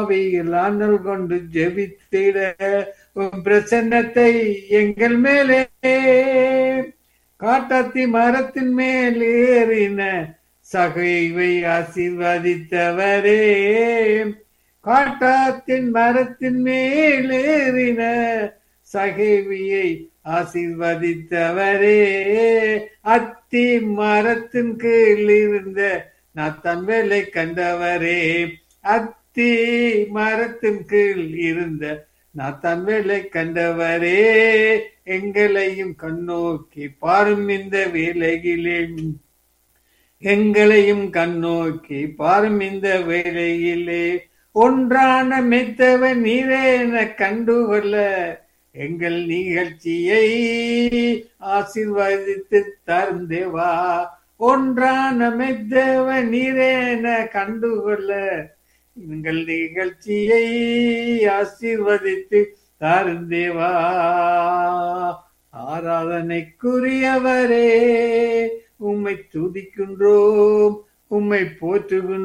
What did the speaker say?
ஆவியில் ஆனல் கொண்டு ஜெபித்திட உம் பிரசன்னத்தை எங்கள் மேலே காட்டாத்தி மரத்தின் மேல் ஏறின சகைவை ஆசீர்வதித்தவரே காட்டாத்தின் மரத்தின் மேல் ஏறின சகைவியை ஆசீர்வதித்தவரே அத்தி மரத்தின் கீழ் இருந்த நாத்தான் வேலை கண்டவரே அத்தி மரத்தின் கீழ் இருந்த நாத்தான் வேலை கண்டவரே எங்களையும் கண்ணோக்கி பாரும் இந்த வேலையிலே எங்களையும் கண்ணோக்கி பாரும் இந்த வேலையிலே ஒன்றான மெத்தவன் நீரேன கண்டுகொள்ள எங்கள் நிகழ்ச்சியை ஆசீர்வதித்து தருந்தேவா ஒன்றான மெத்தவன் நீரேன கண்டுகொள்ள எங்கள் நிகழ்ச்சியை ஆசீர்வதித்து தருந்தேவா ஆராதனைக்குரியவரே உம்மை துதிக்கின்றோம் உம்மை போற்றுகின்றோம்